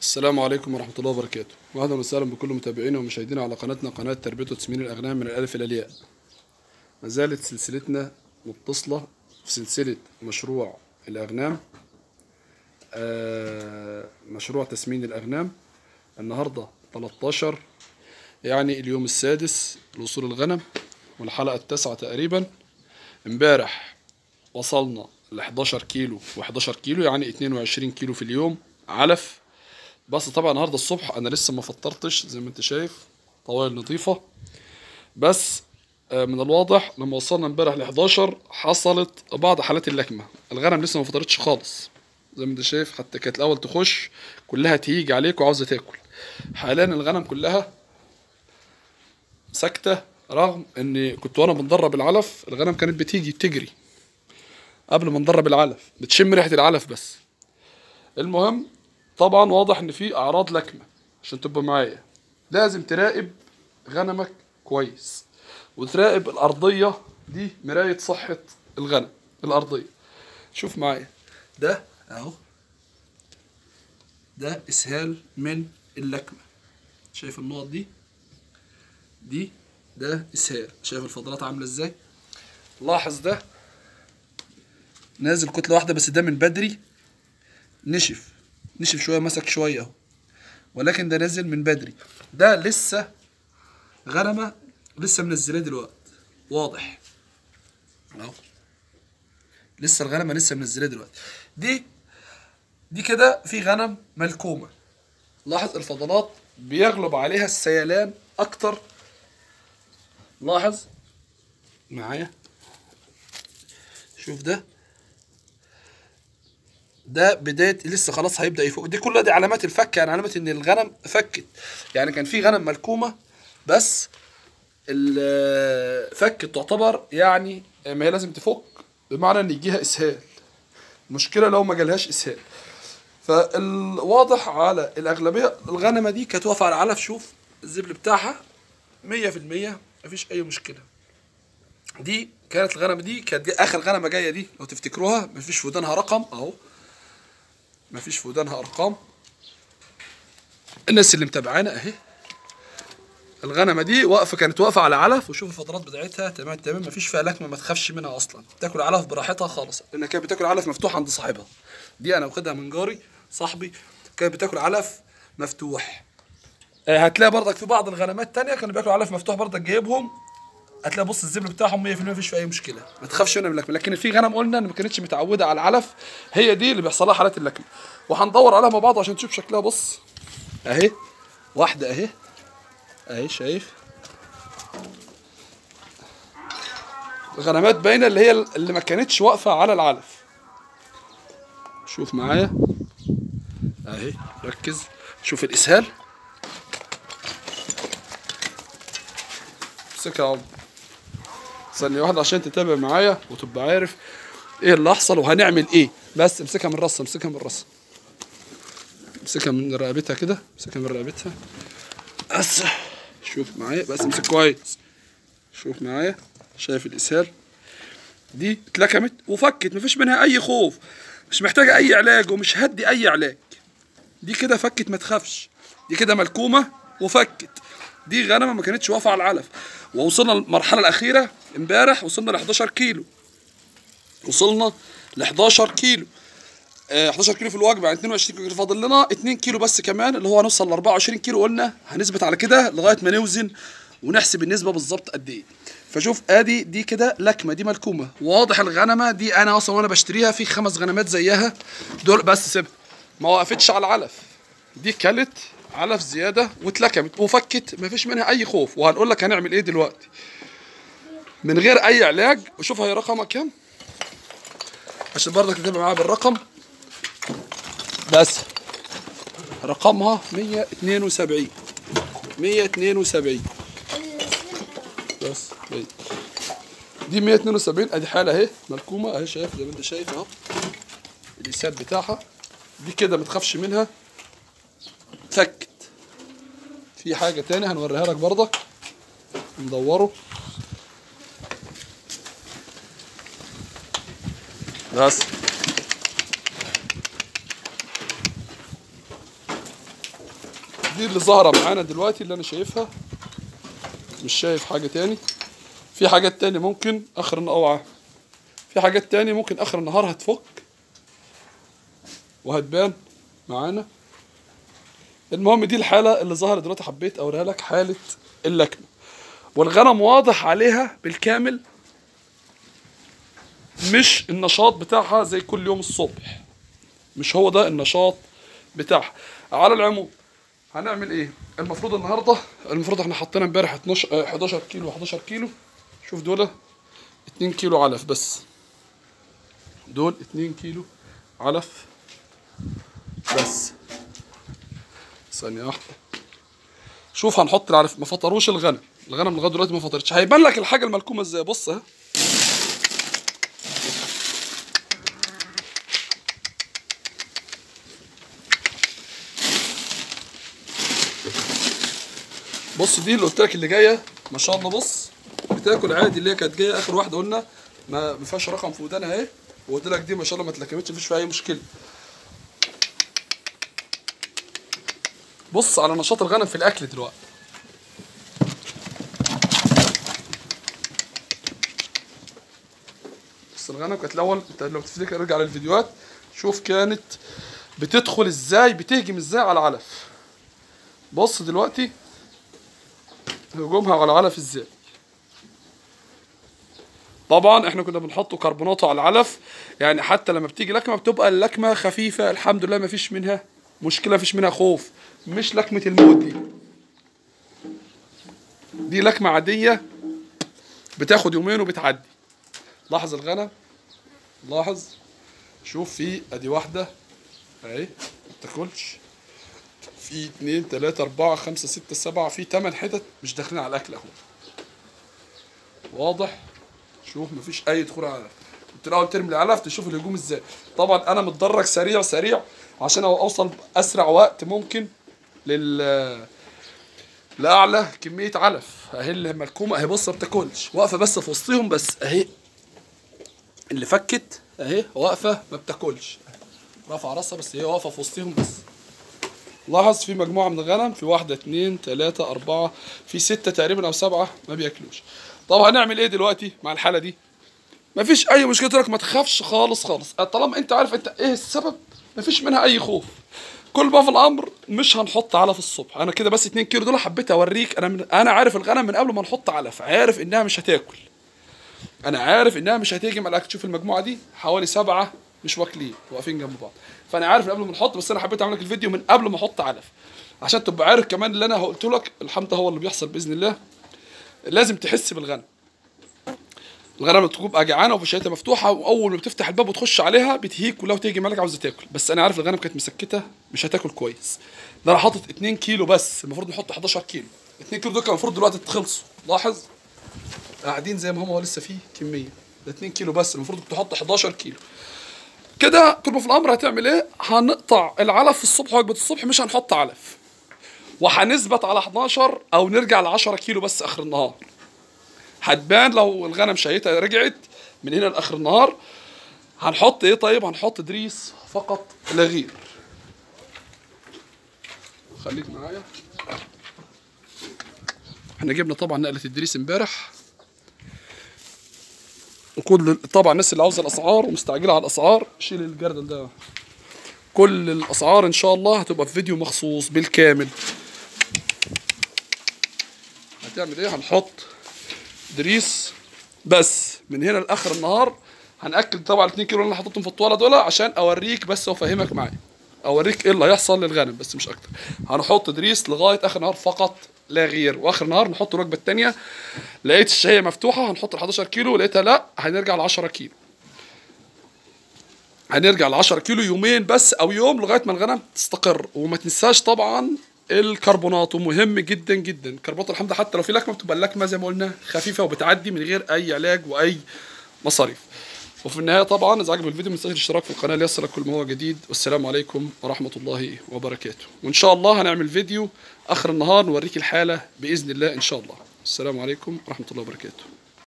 السلام عليكم ورحمة الله وبركاته وأهلا وسهلا بكل متابعينا ومشاهدينا على قناتنا قناة تربية وتسمين الأغنام من الألف إلى الياء ما زالت سلسلتنا متصلة في سلسلة مشروع الأغنام آه مشروع تسمين الأغنام النهاردة 13 يعني اليوم السادس لوصول الغنم والحلقة التاسعة تقريبا امبارح وصلنا ل 11 كيلو و11 كيلو يعني 22 كيلو في اليوم علف بس طبعا النهارده الصبح انا لسه ما فطرتش زي ما انت شايف طوائل نظيفه بس آه، من الواضح لما وصلنا امبارح ل 11 حصلت بعض حالات اللكمه الغنم لسه ما فطرتش خالص زي ما انت شايف حتى كانت الاول تخش كلها تيجي عليك وعاوزه تاكل حاليا الغنم كلها ساكته رغم ان كنت وانا بندرب العلف الغنم كانت بتيجي تجري قبل ما ندرب العلف بتشم ريحه العلف بس المهم طبعا واضح ان في اعراض لكمه عشان تبقى معايا لازم تراقب غنمك كويس وتراقب الارضيه دي مرايه صحه الغنم الارضيه شوف معايا ده اهو ده اسهال من اللكمه شايف النقط دي دي ده اسهال شايف الفضلات عامله ازاي لاحظ ده نازل كتله واحده بس ده من بدري نشف نشف شويه مسك شويه اهو ولكن ده نازل من بدري ده لسه غنمه لسه منزلاه دلوقتي واضح اهو لسه الغنمه لسه منزلاه دلوقتي دي دي كده في غنم ملكومه لاحظ الفضلات بيغلب عليها السيلان اكتر لاحظ معايا شوف ده ده بدايه لسه خلاص هيبدا يفوق دي كلها دي علامات الفك يعني علامه ان الغنم فكت يعني كان في غنم ملكومه بس ال- فكت تعتبر يعني ما هي لازم تفك بمعنى ان يجيها اسهال المشكله لو ما جالهاش اسهال فالواضح على الاغلبيه الغنمه دي كانت واقفه على علف شوف الزبل بتاعها 100% مفيش اي مشكله دي كانت الغنمه دي كانت جا- اخر غنمه جايه دي لو تفتكروها مفيش في ودانها رقم اهو مفيش في ودانها ارقام الناس اللي متابعانا اهي الغنمه دي واقفه كانت واقفه على علف وشوف الفضلات بتاعتها تمام تمام مفيش فيها لكمه ما تخافش منها اصلا تاكل علف براحتها خالص لانها كانت بتاكل علف مفتوح عند صاحبها دي انا واخدها من جاري صاحبي كانت بتاكل علف مفتوح آه، هتلاقي برضك في بعض الغنمات تانية كانوا بياكلوا علف مفتوح برضك جايبهم هتلاقي بص الزبل بتاعهم 100% مفيش فيه اي مشكله ما تخافش منها من اللكمه لكن في غنم قلنا ان ما كانتش متعوده على العلف هي دي اللي بيحصل لها حالات اللكمه وهندور عليها مع بعض عشان تشوف شكلها بص اهي واحده اهي اهي شايف الغنمات باينه اللي هي اللي ما كانتش واقفه على العلف شوف معايا اهي ركز شوف الاسهال امسكها يا عم ثانية واحدة عشان تتابع معايا وتبقى عارف ايه اللي حصل وهنعمل ايه بس امسكها من راسها امسكها من راسها امسكها من رقبتها كده امسكها من رقبتها بس شوف معايا بس امسك كويس شوف معايا شايف الاسهال دي اتلكمت وفكت مفيش منها اي خوف مش محتاجة اي علاج ومش هدي اي علاج دي كده فكت ما تخافش دي كده ملكومة وفكت دي غنمة ما كانتش واقفة على العلف ووصلنا للمرحلة الأخيرة امبارح وصلنا ل 11 كيلو وصلنا ل 11 كيلو آه 11 كيلو في الوجبة يعني 22 كيلو فاضل لنا 2 كيلو بس كمان اللي هو هنوصل ل 24 كيلو قلنا هنثبت على كده لغاية ما نوزن ونحسب النسبة بالظبط قد ايه فشوف ادي دي كده لكمة دي ملكومة واضح الغنمة دي انا اصلا وانا بشتريها في خمس غنمات زيها دول بس سيبها ما وقفتش على العلف دي كلت علف زيادة واتلكمت وفكت مفيش منها أي خوف وهنقول لك هنعمل إيه دلوقتي من غير أي علاج وشوف هي رقمها كام عشان برضك تتابع معايا بالرقم بس رقمها 172 172 بس هي. دي 172 ادي حاله اهي ملكومه اهي شايف زي ما انت شايف اهو الاسهال بتاعها دي كده ما تخافش منها فكت في حاجة تاني هنوريها لك برضك ندوره بس دي اللي ظاهره معانا دلوقتي اللي انا شايفها مش شايف حاجه تاني في حاجات تاني ممكن اخر الن- اوعى في حاجات تاني ممكن اخر النهار هتفك وهتبان معانا المهم دي الحاله اللي ظهرت دلوقتي حبيت اوريها لك حاله اللكمه والغنم واضح عليها بالكامل مش النشاط بتاعها زي كل يوم الصبح مش هو ده النشاط بتاعها على العموم هنعمل ايه المفروض النهارده المفروض احنا حطينا امبارح 12 آه، 11 كيلو 11 كيلو شوف دول 2 كيلو علف بس دول 2 كيلو علف بس ثانية واحدة شوف هنحط العلف ما فطروش الغنم الغنم لغايه دلوقتي ما فطرتش هيبان لك الحاجه الملكومه ازاي بص اهي بص دي اللي قلت لك اللي جايه ما شاء الله بص بتاكل عادي اللي هي كانت جايه اخر واحده قلنا ما ما فيهاش رقم في ودانها اهي وقلت لك دي ما شاء الله ما اتلكمتش مفيش فيها اي مشكله بص على نشاط الغنم في الاكل دلوقتي بس الغنم كانت الاول انت لو تفتكر ارجع للفيديوهات شوف كانت بتدخل ازاي بتهجم ازاي على العلف بص دلوقتي هجومها على العلف ازاي طبعا احنا كنا بنحط كربوناته على العلف يعني حتى لما بتيجي لكمه بتبقى اللكمه خفيفه الحمد لله ما فيش منها مشكله فيش منها خوف مش لكمه الموت دي دي لكمه عاديه بتاخد يومين وبتعدي لاحظ الغنم لاحظ شوف في ادي واحده اهي ما بتاكلش في اتنين تلاتة أربعة خمسة ستة سبعة في تمن حتت مش داخلين على الأكل أهو واضح شوف مفيش أي دخول على العلف كنت الأول ترمي العلف تشوف الهجوم إزاي طبعا أنا متدرج سريع سريع عشان أوصل بأسرع وقت ممكن لل لأعلى كمية علف أهي اللي ملكومة أهي بص ما بتاكلش واقفة بس في وسطهم بس أهي اللي فكت أهي واقفة ما بتاكلش رافعة راسها بس هي واقفة في وسطهم بس لاحظ في مجموعة من الغنم في واحدة اتنين تلاتة أربعة في ستة تقريبا أو سبعة ما بياكلوش طب هنعمل إيه دلوقتي مع الحالة دي؟ مفيش أي مشكلة لك ما تخافش خالص خالص طالما أنت عارف أنت إيه السبب مفيش منها أي خوف كل ما في الأمر مش هنحط علف الصبح أنا كده بس اتنين كيلو دول حبيت أوريك أنا من أنا عارف الغنم من قبل ما نحط علف عارف إنها مش هتاكل أنا عارف إنها مش هتهجم على الأكل تشوف المجموعة دي حوالي سبعة مش واكلين واقفين جنب بعض فانا عارف من قبل ما نحط بس انا حبيت اعمل لك الفيديو من قبل ما احط علف عشان تبقى عارف كمان اللي انا قلت لك الحمد هو اللي بيحصل باذن الله لازم تحس بالغنم الغنم تبقى جعانه وفشيتها مفتوحه واول ما بتفتح الباب وتخش عليها بتهيك كلها وتهجم عليك عاوزه تاكل بس انا عارف الغنم كانت مسكته مش هتاكل كويس ده انا حاطط 2 كيلو بس المفروض نحط 11 كيلو 2 كيلو دول كان المفروض دلوقتي تخلصوا لاحظ قاعدين زي ما هم لسه فيه كميه ده 2 كيلو بس المفروض تحط 11 كيلو كده كل ما في الامر هتعمل ايه هنقطع العلف في الصبح وجبه الصبح مش هنحط علف وهنثبت على 11 او نرجع ل 10 كيلو بس اخر النهار هتبان لو الغنم شهيتها رجعت من هنا لاخر النهار هنحط ايه طيب هنحط دريس فقط لا غير خليك معايا احنا جبنا طبعا نقله الدريس امبارح وكل طبعا الناس اللي عاوزه الاسعار ومستعجله على الاسعار شيل الجردل ده كل الاسعار ان شاء الله هتبقى في فيديو مخصوص بالكامل هتعمل ايه هنحط دريس بس من هنا لاخر النهار هناكل طبعا 2 كيلو اللي انا حاططهم في الطواله دول عشان اوريك بس وافهمك معايا اوريك ايه اللي هيحصل للغنم بس مش اكتر هنحط دريس لغايه اخر النهار فقط لا غير واخر النهار نحط الوجبه الثانيه لقيت الشهيه مفتوحه هنحط ال 11 كيلو لقيتها لا هنرجع ل 10 كيلو هنرجع ل 10 كيلو يومين بس او يوم لغايه ما الغنم تستقر وما تنساش طبعا الكربونات ومهم جدا جدا الكربونات الحمد حتى لو في لكمه بتبقى اللكمه زي ما قلنا خفيفه وبتعدي من غير اي علاج واي مصاريف وفي النهايه طبعا اذا عجب الفيديو ما تنساش الاشتراك في القناه ليصلك كل ما هو جديد والسلام عليكم ورحمه الله وبركاته وان شاء الله هنعمل فيديو اخر النهار نوريك الحاله باذن الله ان شاء الله السلام عليكم ورحمه الله وبركاته